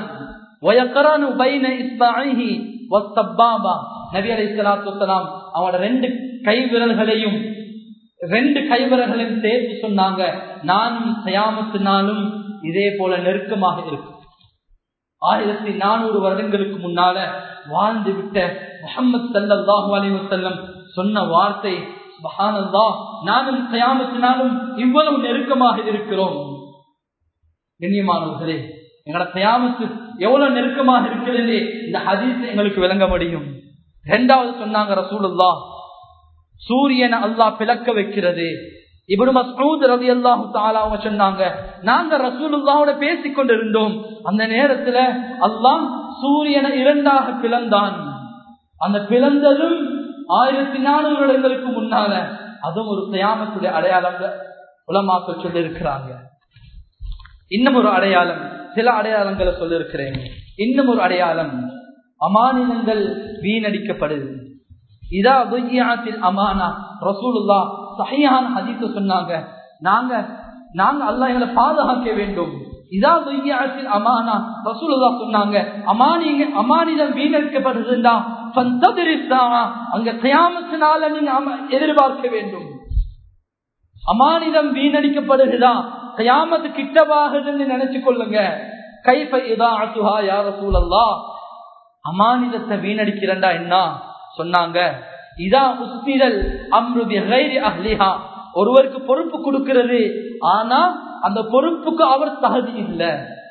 நபி அலி சலாத்து அவனோட ரெண்டு கை விரல்களையும் ரெண்டு கை விரல்களையும் சேர்த்து சொன்னாங்க நானும் கயாமத்தினாலும் இதே போல நெருக்கமாக இருக்கும் ஆயிரத்தி நானூறு வருடங்களுக்கு முன்னால வாழ்ந்து விட்ட முகமது சல்லாஹூ அலிவசல்லம் சொன்ன வார்த்தை நானும் கயாமத்தினாலும் இவ்வளவு நெருக்கமாக இருக்கிறோம் கண்ணியமானவர்களே எங்களோட கயாமத்து எவ்வளவு நெருக்கமாக இருக்கிறது இந்த ஹதீஸ் எங்களுக்கு விளங்க முடியும் இரண்டாவது சொன்னாங்க ரசூலுல்லா சூரியனை அல்லாஹ் பிளக்க வைக்கிறது இப்படி மசூத் ரவி அல்லாஹு தாலாவ சொன்னாங்க நாங்க ரசூலுல்லாவோட பேசிக் கொண்டிருந்தோம் அந்த நேரத்துல அல்லாஹ் சூரியனை இரண்டாக பிளந்தான் அந்த பிளந்ததும் ஆயிரத்தி நானூறு வருடங்களுக்கு முன்னால அதுவும் ஒரு கயாமத்துடைய அடையாளம் உலமாக்க சொல்லி இருக்கிறாங்க இன்னும் ஒரு அடையாளம் சில அடையாளங்களை சொல்லிருக்கிறேன் இன்னும் ஒரு அடையாளம் அமானிதங்கள் வீணடிக்கப்படுது இதா துய்யாத்தில் அமானா ரசூலுல்லா சஹியான ஹதீஸ சொன்னாங்க நாங்க நாங்க அல்லாஹ் எங்களை பாதுகாக்க வேண்டும் இதா துய்யாத்தில் அமானா ரசூலுல்லா சொன்னாங்க அமானிங்க அமானிதம் வீணடிக்கப்படுதுண்டா அங்க கயாமத்தினால நீங்க எதிர்பார்க்க வேண்டும் அமானிதம் வீணடிக்கப்படுகிறதா கயாமத்து கிட்டவாகுதுன்னு நினைச்சு கொள்ளுங்க கைப்ப இதா அசுஹா யார சூழல்லா அமானிதத்தை வீணடிக்கிறண்டா என்ன சொன்னாங்க இதா உஸ்மிரல் அம்ருதி அஹ்லிஹா ஒருவருக்கு பொறுப்பு கொடுக்கிறது ஆனா அந்த பொறுப்புக்கு அவர் தகுதி இல்லை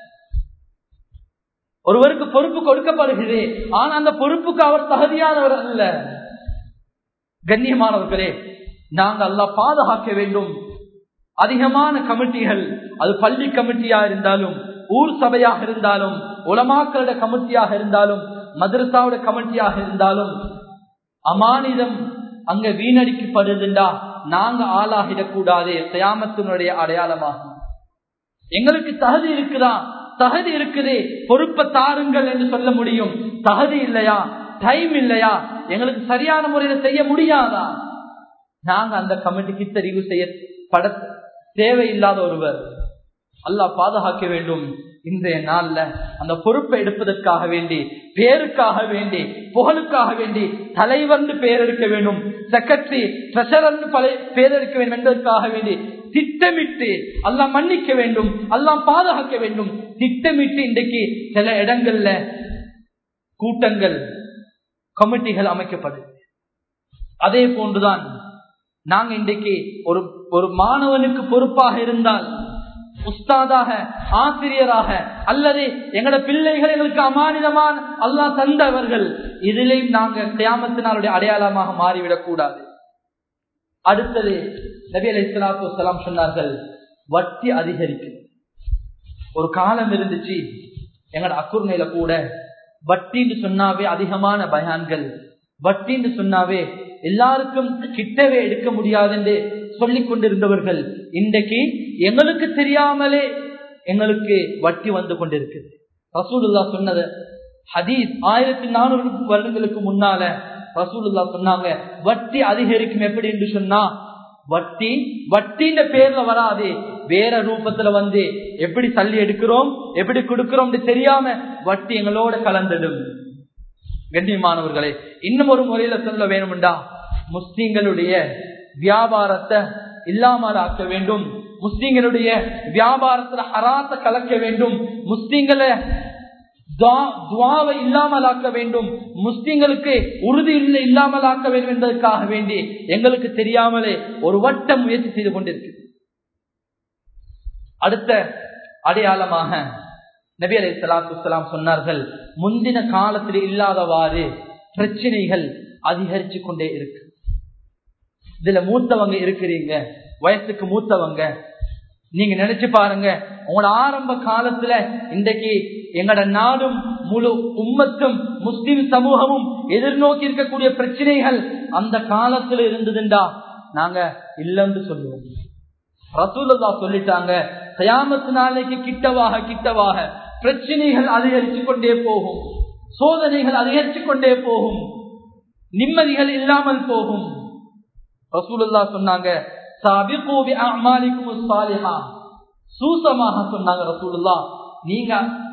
ஒருவருக்கு பொறுப்பு கொடுக்கப்படுகிறது ஆனா அந்த பொறுப்புக்கு அவர் தகுதியானவர் அல்ல கண்ணியமானவர்களே நாங்க எல்லாம் பாதுகாக்க வேண்டும் அதிகமான கமிட்டிகள் அது பள்ளி கமிட்டியா இருந்தாலும் ஊர் சபையாக இருந்தாலும் உலமாக்களோட கமிட்டியாக இருந்தாலும் மதரசாவோட கமிட்டியாக இருந்தாலும் அமானிதம் அங்க வீணடிக்கப்படுதுண்டா நாங்க ஆளாகிடக்கூடாது கயாமத்தினுடைய அடையாளமாகும் எங்களுக்கு தகுதி இருக்குதா தகுதி இருக்குது பொறுப்பை தாருங்கள் என்று சொல்ல முடியும் தகுதி இல்லையா டைம் இல்லையா எங்களுக்கு சரியான முறையில செய்ய முடியாதா நாங்க அந்த கமிட்டிக்கு தெரிவு செய்யப்பட தேவையில்லாத ஒருவர் அல்லாஹ் பாதுகாக்க வேண்டும் இன்றைய நாள்ல அந்த பொறுப்பை எடுப்பதற்காக வேண்டி பேருக்காக வேண்டி புகழுக்காக வேண்டி தலைவர் பேர் எடுக்க வேண்டும் செக்ரட்டரி ட்ரெஷரர் பேர் எடுக்க வேண்டும் என்பதற்காக வேண்டி திட்டமிட்டு அல்லாம் மன்னிக்க வேண்டும் அல்லாம் பாதுகாக்க வேண்டும் திட்டமிட்டு இன்றைக்கு சில இடங்கள்ல கூட்டங்கள் கமிட்டிகள் அமைக்கப்படுது அதே போன்றுதான் நாங்க இன்றைக்கு ஒரு ஒரு மாணவனுக்கு பொறுப்பாக இருந்தால் உஸ்தாதாக ஆசிரியராக அல்லது எங்களோட பிள்ளைகள் எங்களுக்கு அமானிதமான அல்லா தந்தவர்கள் இதிலையும் நாங்க கியாமத்தினாலுடைய அடையாளமாக மாறிவிடக் கூடாது அடுத்தது நபி அலி இஸ்லாத்து வலாம் சொன்னார்கள் வட்டி அதிகரிக்கும் ஒரு காலம் இருந்துச்சு எங்களோட அக்குர்மையில கூட வட்டின்னு சொன்னாவே அதிகமான பயான்கள் வட்டின்னு சொன்னாவே எல்லாருக்கும் கிட்டவே எடுக்க முடியாது என்று சொல்லிக் கொண்டிருந்தவர்கள் இன்றைக்கு எங்களுக்கு தெரியாமலே எங்களுக்கு வட்டி வந்து கொண்டிருக்குது ரசூலுல்லா சொன்னது ஹதீஸ் ஆயிரத்தி நானூறு வருடங்களுக்கு முன்னால ரசூலுல்லா சொன்னாங்க வட்டி அதிகரிக்கும் எப்படி என்று சொன்னா வட்டி வட்டின்ற பேர்ல வராது வேற ரூபத்துல வந்து எப்படி தள்ளி எடுக்கிறோம் எப்படி கொடுக்கிறோம் தெரியாம வட்டி எங்களோட கலந்துடும் கண்ணியமானவர்களே இன்னும் ஒரு முறையில சொல்ல வேணும்டா முஸ்லீம்களுடைய வியாபாரத்தை இல்லாமல் ஆக்க வேண்டும் முஸ்லீம்களுடைய வியாபாரத்துல ஹராத்த கலக்க வேண்டும் முஸ்லீம்களை துவாவை இல்லாமல் ஆக்க வேண்டும் முஸ்லீம்களுக்கு உறுதி இல்லை இல்லாமல் ஆக்க வேண்டும் என்பதற்காக வேண்டி எங்களுக்கு தெரியாமலே ஒரு வட்டம் முயற்சி செய்து கொண்டிருக்கு அடுத்த அடையாளமாக நபி அலி சலாத்து சொன்னார்கள் முந்தின காலத்தில் இல்லாதவாறு பிரச்சனைகள் அதிகரிச்சு கொண்டே இருக்கு இதுல மூத்தவங்க இருக்கிறீங்க வயசுக்கு மூத்தவங்க நீங்க நினைச்சு பாருங்க உங்களோட ஆரம்ப காலத்துல இன்றைக்கு எங்கட நாடும் முழு உம்மத்தும் முஸ்லிம் சமூகமும் எதிர்நோக்கி இருக்கக்கூடிய பிரச்சனைகள் அந்த காலத்துல இருந்ததுண்டா நாங்க இல்லைன்னு சொல்லுவோம் ரசூலல்லா சொல்லிட்டாங்க கயாமத்து நாளைக்கு கிட்டவாக கிட்டவாக பிரச்சனைகள் அதிகரிச்சு கொண்டே போகும் சோதனைகள் அதிகரிச்சு கொண்டே போகும் நிம்மதிகள் இல்லாமல் போகும் ரசூலுல்லா சொன்னாங்க சூசமாக சொன்னாங்க ரசூலுல்லா நீங்க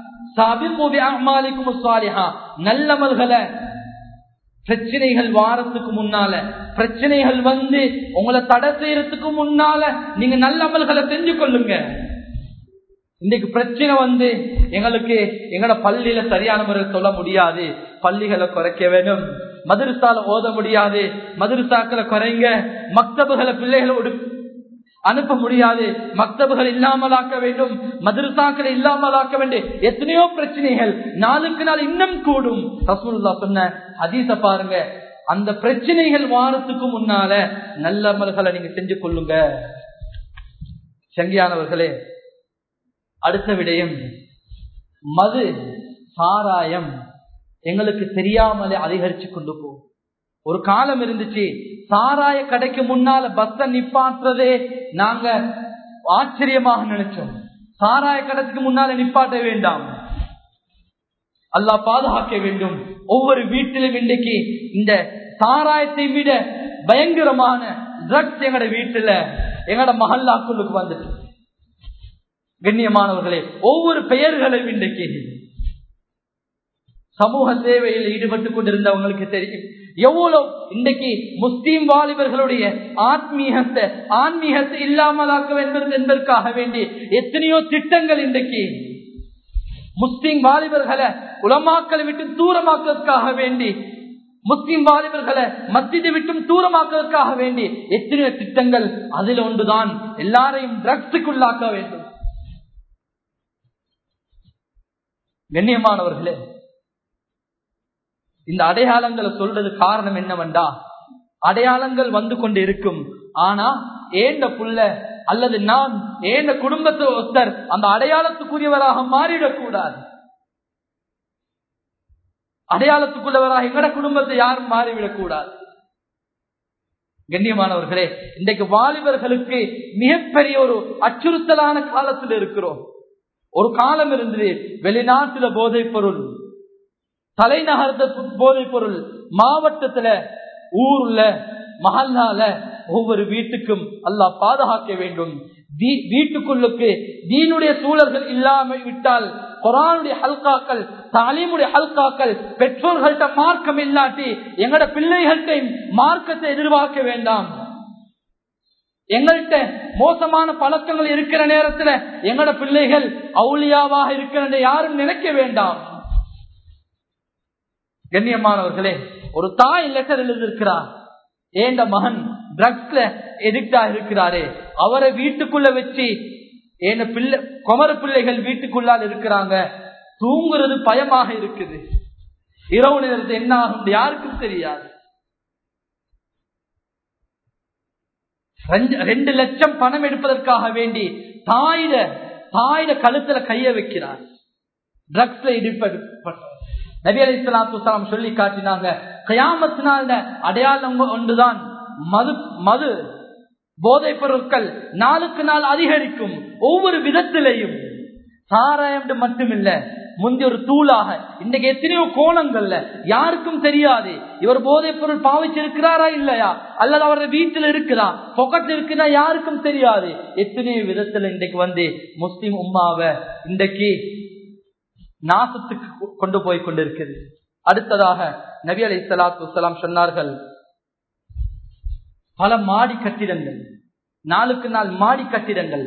நல்லமல்களை பிரச்சனைகள் வாரத்துக்கு முன்னால பிரச்சனைகள் வந்து உங்களை தடை செய்யறதுக்கு முன்னால நீங்க நல்ல அமல்களை செஞ்சு கொள்ளுங்க இன்னைக்கு பிரச்சனை வந்து எங்களுக்கு எங்களோட பள்ளியில சரியான முறையில் சொல்ல முடியாது பள்ளிகளை குறைக்க வேண்டும் மதுரசால ஓத முடியாது மதுரசாக்களை குறைங்க மக்தபுகளை பிள்ளைகளை அனுப்ப முடியாது மக்தபுகள் இல்லாமலாக்க வேண்டும் மதுரசாக்களை இல்லாமலாக்க வேண்டும் எத்தனையோ பிரச்சனைகள் நாளுக்கு நாள் இன்னும் கூடும் ரசூல்லா சொன்ன ஹதீச பாருங்க அந்த பிரச்சனைகள் வாரத்துக்கு முன்னால நல்ல அமல்களை நீங்க செஞ்சு கொள்ளுங்க சங்கியானவர்களே அடுத்த விடயம் மது சாராயம் எங்களுக்கு தெரியாமலே அதிகரிச்சு கொண்டு போ ஒரு காலம் இருந்துச்சு சாராய கடைக்கு முன்னால பஸ்ஸ நிப்பாட்டுறதே நாங்க ஆச்சரியமாக நினைச்சோம் சாராய கடைக்கு முன்னால நிப்பாட்ட வேண்டாம் அல்லா பாதுகாக்க வேண்டும் ஒவ்வொரு வீட்டிலும் இன்றைக்கு இந்த சாராயத்தை விட பயங்கரமான ட்ரக்ஸ் எங்கட வீட்டுல எங்கட மகல்லாக்குள்ளுக்கு வந்துட்டு கண்ணியமானவர்களே ஒவ்வொரு பெயர்களையும் இன்றைக்கு சமூக சேவையில் ஈடுபட்டு கொண்டிருந்தவங்களுக்கு தெரியும் எவ்வளவு இன்றைக்கு முஸ்லீம் வாலிபர்களுடைய ஆத்மீகத்தை ஆன்மீகத்தை இல்லாமலாக்க வேண்டும் என்பதற்காக வேண்டி எத்தனையோ திட்டங்கள் இன்றைக்கு முஸ்லீம் வாலிபர்களை உலமாக்களை விட்டு தூரமாக்குவதற்காக வேண்டி முஸ்லிம் வாலிபர்களை மத்தியை விட்டும் தூரமாக்குவதற்காக வேண்டி எத்தனையோ திட்டங்கள் அதில் ஒன்றுதான் எல்லாரையும் ட்ரக்ஸுக்குள்ளாக்க வேண்டும் கண்ணியமானவர்களே இந்த அடையாளங்களை சொல்றது காரணம் என்னவென்றா அடையாளங்கள் வந்து கொண்டு இருக்கும் ஆனா ஏண்ட புள்ள அல்லது நான் ஏண்ட குடும்பத்தை ஒருத்தர் அந்த அடையாளத்துக்குரியவராக மாறிடக்கூடாது அடையாளத்துக்குள்ளவராக எங்கட குடும்பத்தை யாரும் மாறிவிடக் கூடாது கண்ணியமானவர்களே இன்றைக்கு வாலிபர்களுக்கு மிகப்பெரிய ஒரு அச்சுறுத்தலான காலத்தில் இருக்கிறோம் ஒரு காலம் இருந்தது வெளிநாட்டுல போதைப் பொருள் தலைநகரத்த போதைப் பொருள் மாவட்டத்துல ஊர்ல மஹல்லால ஒவ்வொரு வீட்டுக்கும் அல்லாஹ் பாதுகாக்க வேண்டும் வீட்டுக்குள்ளுக்கு தீனுடைய சூழல்கள் இல்லாம விட்டால் குரானுடைய ஹல்காக்கள் தாலீமுடைய ஹல்காக்கள் பெற்றோர்கள்ட்ட மார்க்கம் இல்லாட்டி எங்கட பிள்ளைகள்கிட்ட மார்க்கத்தை எதிர்பார்க்க வேண்டாம் எங்கள்கிட்ட மோசமான பழக்கங்கள் இருக்கிற நேரத்துல எங்கட பிள்ளைகள் அவுளியாவாக இருக்கிற யாரும் நினைக்க வேண்டாம் கண்ணியமானவர்களே ஒரு தாய் லெட்டர் எழுதியிருக்கிறார் ஏண்ட மகன் ட்ரக்ஸ்ல எதிக்டா இருக்கிறாரே அவரை வீட்டுக்குள்ள வச்சு ஏன பிள்ளை குமர பிள்ளைகள் வீட்டுக்குள்ளால் இருக்கிறாங்க தூங்குறது பயமாக இருக்குது இரவு நேரத்து என்ன ஆகும் யாருக்கும் தெரியாது ரெண்டு லட்சம் பணம் எடுப்பதற்காக வேண்டி தாயிட தாயிட கழுத்துல கைய வைக்கிறார் ட்ரக்ஸ்ல ஈடுபட்டு நபி அலி இஸ்லாத்து சொல்லி காட்டினாங்க கயாமத்தினால அடையாளம் ஒன்றுதான் மது மது போதைப் பொருட்கள் நாளுக்கு நாள் அதிகரிக்கும் ஒவ்வொரு விதத்திலையும் சாராயம் மட்டுமில்ல முந்தைய ஒரு தூளாக இன்றைக்கு எத்தனையோ கோணங்கள்ல யாருக்கும் தெரியாது இவர் போதைப் பொருள் பாவிச்சிருக்கிறாரா இல்லையா அல்லது அவரது வீட்டில் இருக்குதா பொக்கெட் இருக்குதா யாருக்கும் தெரியாது எத்தனையோ விதத்துல இன்றைக்கு வந்து முஸ்லிம் உம்மாவை இன்றைக்கு நாசத்துக்கு கொண்டு போய் கொண்டிருக்கிறது அடுத்ததாக நபி அலி சலாத்து வலாம் சொன்னார்கள் பல மாடி கட்டிடங்கள் நாளுக்கு நாள் மாடி கட்டிடங்கள்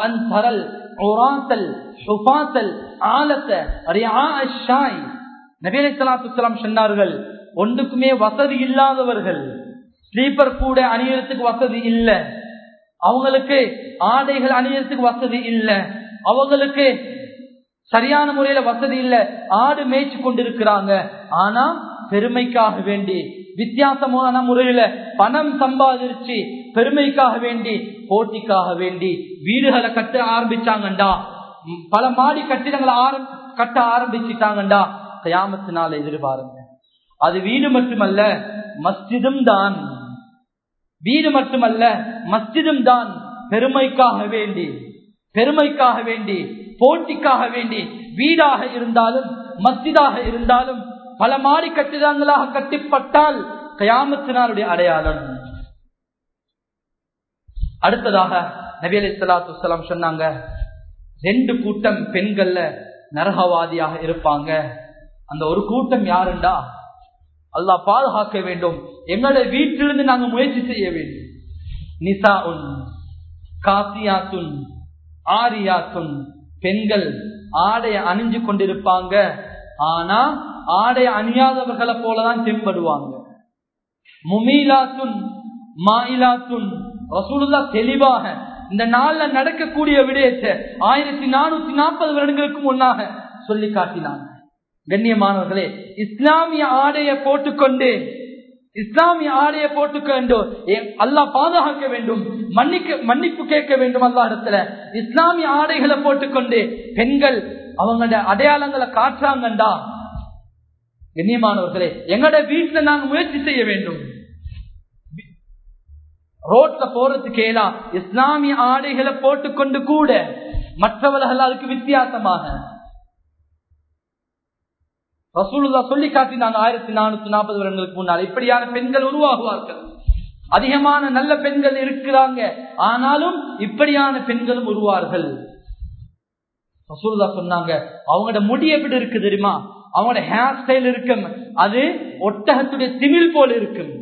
சொன்னார்கள் ஒன்றுக்குமே வசதி இல்லாதவர்கள் ஸ்லீப்பர் கூட அணியறதுக்கு வசதி இல்லை அவங்களுக்கு ஆடைகள் அணியறதுக்கு வசதி இல்லை அவங்களுக்கு சரியான முறையில வசதி இல்ல ஆடு மேய்ச்சி கொண்டிருக்கிறாங்க ஆனா பெருமைக்காக வேண்டி வித்தியாசமான முறையில பணம் சம்பாதிச்சு பெருமைக்காக வேண்டி போட்டிக்காக வேண்டி வீடுகளை கட்ட ஆரம்பிச்சாங்கண்டா பல மாடி கட்டிடங்களை ஆரம் கட்ட ஆரம்பிச்சுட்டாங்கண்டா கயாமத்தினால எதிர்பாருங்க அது வீடு மட்டுமல்ல மஸ்ஜிதும் தான் வீடு மட்டுமல்ல மஸ்ஜிதும் தான் பெருமைக்காக வேண்டி பெருமைக்காக வேண்டி போட்டிக்காக வேண்டி வீடாக இருந்தாலும் மஸ்ஜிதாக இருந்தாலும் பல மாடி கட்டிடங்களாக கட்டிப்பட்டால் கயாமத்தினாருடைய அடையாளம் அடுத்ததாக நபி அலி சலாத்து சொன்னாங்க ரெண்டு கூட்டம் பெண்கள்ல நரகவாதியாக இருப்பாங்க அந்த ஒரு கூட்டம் யாருண்டா அல்லா பாதுகாக்க வேண்டும் எங்களுடைய வீட்டிலிருந்து நாங்க முயற்சி செய்ய வேண்டும் நிசா உன் காசியாத்துன் ஆரியாத்துன் பெண்கள் ஆடைய அணிஞ்சு கொண்டிருப்பாங்க ஆனா ஆடை அணியாதவர்களை போலதான் தென்படுவாங்க முமீலாத்துன் மாயிலாத்துன் ரசூலுல்லா தெளிவாக இந்த நாள்ல நடக்கக்கூடிய விடயத்தை ஆயிரத்தி நானூத்தி நாற்பது வருடங்களுக்கு முன்னாக சொல்லி காட்டினாங்க கண்ணியமானவர்களே இஸ்லாமிய ஆடைய போட்டுக்கொண்டு இஸ்லாமிய ஆடைய போட்டுக்கொண்டு அல்லா பாதுகாக்க வேண்டும் மன்னிக்க மன்னிப்பு கேட்க வேண்டும் அல்லா இடத்துல இஸ்லாமிய ஆடைகளை போட்டுக்கொண்டு பெண்கள் அவங்களோட அடையாளங்களை காட்டுறாங்கண்டா கண்ணியமானவர்களே எங்களோட வீட்டுல நாங்க முயற்சி செய்ய வேண்டும் ரோட்ல போறதுக்கு ஏலா இஸ்லாமிய ஆடைகளை போட்டுக்கொண்டு கூட மற்றவர்கள் அதுக்கு வித்தியாசமாக ரசூலுல்லா சொல்லி காட்டினாங்க ஆயிரத்தி நானூத்தி நாற்பது வருடங்களுக்கு முன்னால் இப்படியான பெண்கள் உருவாகுவார்கள் அதிகமான நல்ல பெண்கள் இருக்கிறாங்க ஆனாலும் இப்படியான பெண்களும் உருவார்கள் ரசூலுல்லா சொன்னாங்க அவங்களோட முடி எப்படி இருக்கு தெரியுமா அவங்களோட ஹேர் ஸ்டைல் இருக்கும் அது ஒட்டகத்துடைய திமிழ் போல இருக்கும்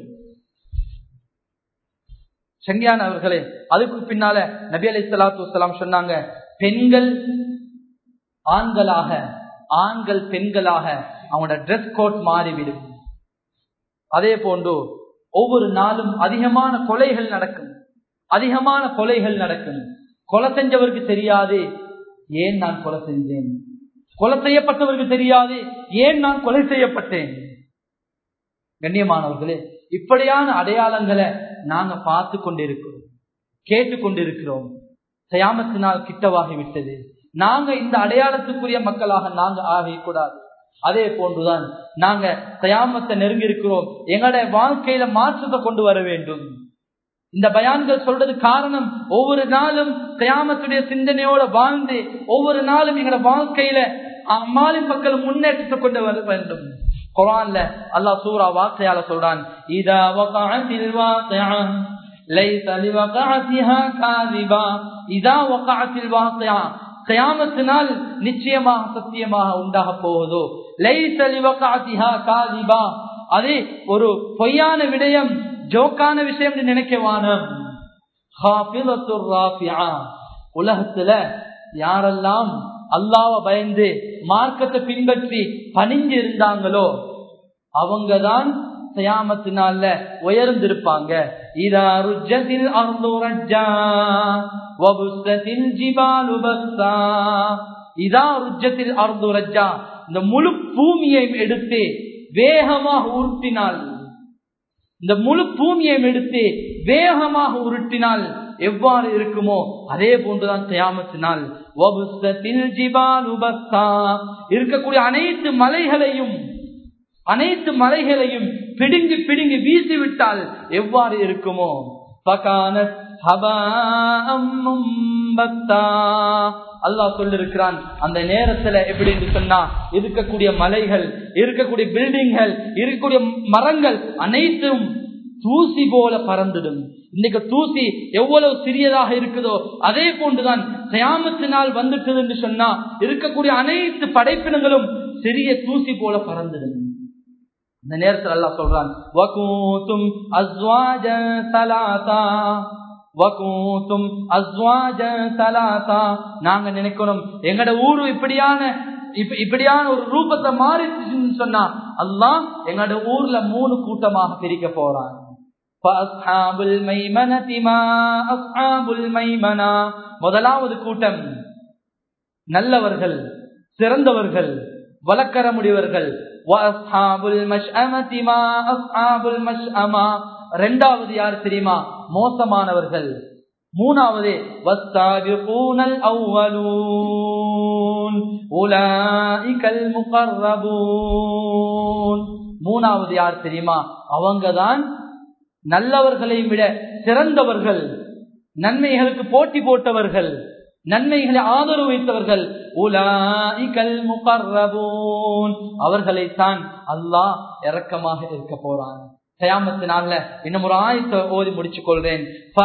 செங்கியான அவர்களே அதுக்கு பின்னால நபி அலி சலாத்து வலாம் சொன்னாங்க பெண்கள் ஆண்களாக ஆண்கள் பெண்களாக அவங்களோட ட்ரெஸ் கோட் மாறிவிடும் அதே போன்று ஒவ்வொரு நாளும் அதிகமான கொலைகள் நடக்கும் அதிகமான கொலைகள் நடக்கும் கொலை செஞ்சவருக்கு தெரியாது ஏன் நான் கொலை செஞ்சேன் கொலை செய்யப்பட்டவருக்கு தெரியாது ஏன் நான் கொலை செய்யப்பட்டேன் கண்ணியமானவர்களே இப்படியான அடையாளங்களை நாங்க பார்த்து கொண்டிருக்கிறோம் கேட்டுக்கொண்டிருக்கிறோம் சயாமத்தினால் கிட்டவாகி விட்டது நாங்க இந்த அடையாளத்துக்குரிய மக்களாக நாங்க ஆகக்கூடாது அதே போன்றுதான் நாங்க தயாமத்தை நெருங்கி இருக்கிறோம் எங்களுடைய வாழ்க்கையில மாற்றத்தை கொண்டு வர வேண்டும் இந்த பயான்கள் சொல்றது காரணம் ஒவ்வொரு நாளும் கயாமத்துடைய சிந்தனையோட வாழ்ந்து ஒவ்வொரு நாளும் எங்களோட வாழ்க்கையில அம்மாளின் மக்கள் முன்னேற்றத்தை கொண்டு வர வேண்டும் குரான்ல அல்லாஹ் சூரா வார்த்தையால சொல்றான் இதா வகாத்தில் வாக்கியா லைஸ லிவகாத்திஹா காதிபா இதா வகாத்தில் வாக்கியா கயாமத்தினால் நிச்சயமாக சத்தியமாக உண்டாக போவதோ லைஸ லிவகாத்திஹா காதிபா அது ஒரு பொய்யான விடயம் ஜோக்கான விஷயம் நினைக்கவான உலகத்துல யாரெல்லாம் அல்லாவ பயந்து மார்க்கத்தை பின்பற்றி பணிஞ்சு இருந்தாங்களோ அவங்கதான் சயாமத்தினால உயர்ந்திருப்பாங்க இதா ருஜத்தில் அர்ந்துரஜா வபுஸ்தத்தில் ஜிபாலு பஸ்தா இதா ருஜத்தில் அர்ந்துரஜா இந்த முழு பூமியையும் எடுத்து வேகமாக உருட்டினால் இந்த முழு பூமியையும் எடுத்து வேகமாக உருட்டினால் எவ்வாறு இருக்குமோ அதே போன்றுதான் தயாமத்தினால் இருக்கக்கூடிய அனைத்து மலைகளையும் அனைத்து மலைகளையும் பிடுங்கி பிடுங்கி வீசிவிட்டால் எவ்வாறு இருக்குமோ அல்லாஹ் சொல்லிருக்கிறான் அந்த நேரத்துல எப்படி என்று சொன்னா இருக்கக்கூடிய மலைகள் இருக்கக்கூடிய பில்டிங்கள் இருக்கக்கூடிய மரங்கள் அனைத்தும் தூசி போல பறந்துடும் இன்னைக்கு தூசி எவ்வளவு சிறியதாக இருக்குதோ அதே போன்றுதான் கயாமத்தினால் வந்துட்டது என்று சொன்னா இருக்கக்கூடிய அனைத்து படைப்பினங்களும் சிறிய தூசி போல பறந்துடும் இந்த நேரத்தில் அல்லா சொல்றான் வகூத்தும் அஸ்வாஜ சலாசா வகூத்தும் அஸ்வாஜ சலாசா நாங்க நினைக்கிறோம் எங்கட ஊரு இப்படியான இப்படியான ஒரு ரூபத்தை மாறிச்சுன்னு சொன்னா அல்லாஹ் எங்களோட ஊர்ல மூணு கூட்டமாக பிரிக்க போறான் முதலாவது கூட்டம் நல்லவர்கள் சிறந்தவர்கள் வழக்கர முடியவர்கள் ரெண்டாவது யார் தெரியுமா மோசமானவர்கள் மூணாவது வஸ்தாபிகூனல் அவ்வலூன் உலாஇகல் முகர்ரபூன் மூணாவது யார் தெரியுமா அவங்கதான் நல்லவர்களை விட சிறந்தவர்கள் நன்மைகளுக்கு போட்டி போட்டவர்கள் நன்மைகளை ஆதரவு வைத்தவர்கள் உலாஇகல் முகர்ரபூன் அவர்களைத்தான் அல்லாஹ் இரக்கமாக இருக்க போறான் கயாமத்தினால இன்னும் ஒரு ஆயத்தை ஓதி முடிச்சு கொள்றேன்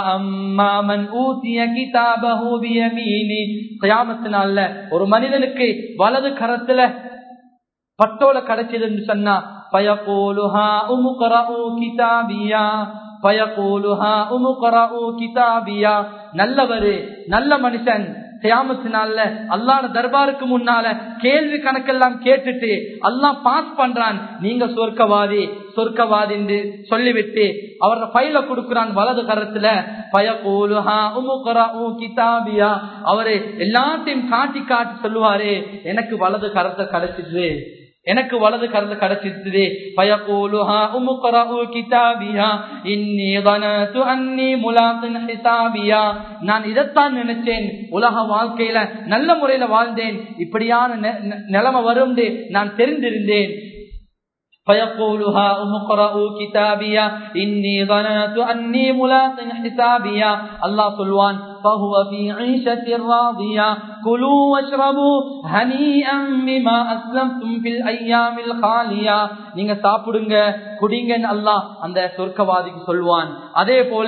கயாமத்தினால ஒரு மனிதனுக்கு வலது கரத்துல பட்டோல கிடைச்சதுன்னு சொன்னா பயகோலுஹா உமுகரூ கிதாபியா பயகோலுஹா உமுகரூ கிதாபியா நல்லவரு நல்ல மனுஷன் கியாமத்தினால அல்லாட தர்பாருக்கு முன்னால கேள்வி கணக்கெல்லாம் கேட்டுட்டு அல்லாஹ் பாஸ் பண்றான் நீங்க சொர்க்கவாதி சொர்க்கவாதி என்று சொல்லிவிட்டு அவரோட பையில கொடுக்கிறான் வலது கரத்துல பயகூலுஹா உமுகரா கிதாபியா அவரு எல்லாத்தையும் காட்டி காட்டி சொல்லுவாரு எனக்கு வலது கரத்தை கிடைச்சிது எனக்கு வலது கருத்து கிடைச்சிருக்குது பயகூலுஹா உமுகரஉ கிதாபியா இன்னி ظننت அன்னி முலாகின் ஹிசாபியா நான் இதைத்தான் நினைச்சேன் உலக வாழ்க்கையில நல்ல முறையில வாழ்ந்தேன் இப்படியான நிலைமை வரும் நான் தெரிந்திருந்தேன் فيقولها أمقرأوا كتابيا إني ظننت أني ملاق حسابيا الله سلوان فهو في عيشة راضية كلوا واشربوا هنيئا بما أسلمتم في الأيام الخالية நீங்க சாப்பிடுங்க குடிங்கன்னு அல்லாஹ் அந்த சொர்க்கவாதிக்கு சொல்வான் அதே போல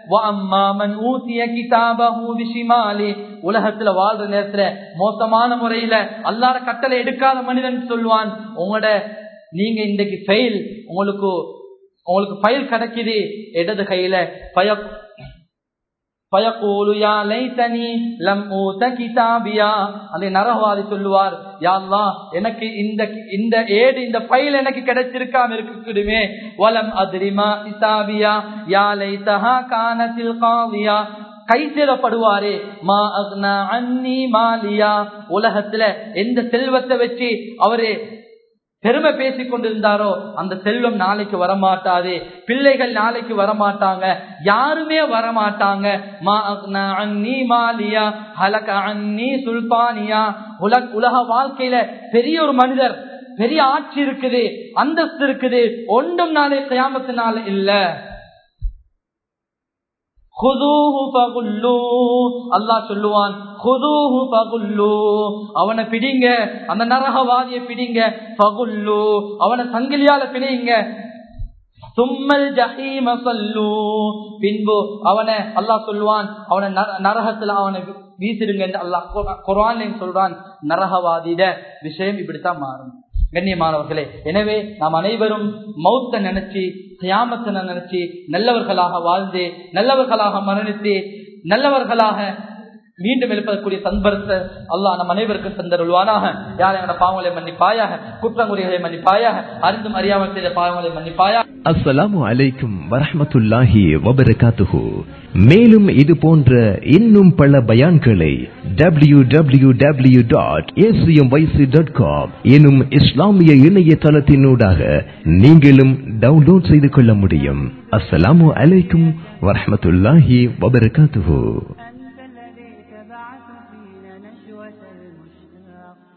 உலகத்துல வாழ்ற நேரத்துல மோசமான முறையில அல்லாத கட்டளை எடுக்காத மனிதன் சொல்வான் உங்களோட நீங்க இன்றைக்கு ஃபெயில் உங்களுக்கு உங்களுக்கு ஃபைல் கிடைக்குது இடது கையில பய அந்த நரகவாதி சொல்லுவார் யாழ்லா எனக்கு இந்த இந்த ஏடு இந்த பைல் எனக்கு கிடைச்சிருக்காம இருக்குமே வலம் அதிரிமா இசாபியா யாலை தஹா கானத்தில் காவியா கை சேரப்படுவாரே மா அக்னா அன்னி மாலியா உலகத்துல எந்த செல்வத்தை வச்சு அவரு பெருமை பேசிக் கொண்டிருந்தாரோ அந்த செல்வம் நாளைக்கு வரமாட்டாது பிள்ளைகள் நாளைக்கு வரமாட்டாங்க யாருமே வரமாட்டாங்க மா அக்னா அன்னி மாலியா ஹலக அன்னி சுல்பானியா உலக உலக வாழ்க்கையில பெரிய ஒரு மனிதர் பெரிய ஆட்சி இருக்குது அந்தஸ்து இருக்குது ஒன்றும் நாளை கயாமத்தினால இல்ல அல்லாஹ் சொல்லுவான் அவனை பிடிங்க அந்த நரகவாதிய பிடிங்க பகுல்லு அவனை சங்கிலியால பிடிங்க சும்மல் ஜஹீம சொல்லு பின்பு அவனை அல்லாஹ் சொல்லுவான் அவனை நரகத்துல அவனை வீசிடுங்க என்று அல்லாஹ் குரான் சொல்றான் நரகவாதிட விஷயம் இப்படித்தான் மாறும் கண்ணியமானவர்களே எனவே நாம் அனைவரும் மௌத்த நினைச்சு கியாமத்தை நினைச்சு நல்லவர்களாக வாழ்ந்து நல்லவர்களாக மரணித்து நல்லவர்களாக மீண்டும் எழுப்பக்கூடிய சந்தர்ப்பத்தை அல்லாஹ் நம் அனைவருக்கும் தந்தருள்வானாக யார் எங்களோட பாவங்களை மன்னிப்பாயாக குற்றங்குறிகளை மன்னிப்பாயாக அறிந்தும் அறியாமல் செய்த பாவங்களை மன்னிப்பாயாக அஸ்ஸலாமு அலைக்கும் வரஹமத்துல்லாஹி வபரகாத்துஹு மேலும் இது போன்ற இன்னும் பல பயான்களை W W W dot dot com எனும் இஸ்லாமிய இணையதளத்தினூடாக நீங்களும் டவுன்லோட் செய்து கொள்ள முடியும் அஸ்ஸலாமு அலைக்கும் வரஹமத்துல்லாஹி வபரகாத்துஹு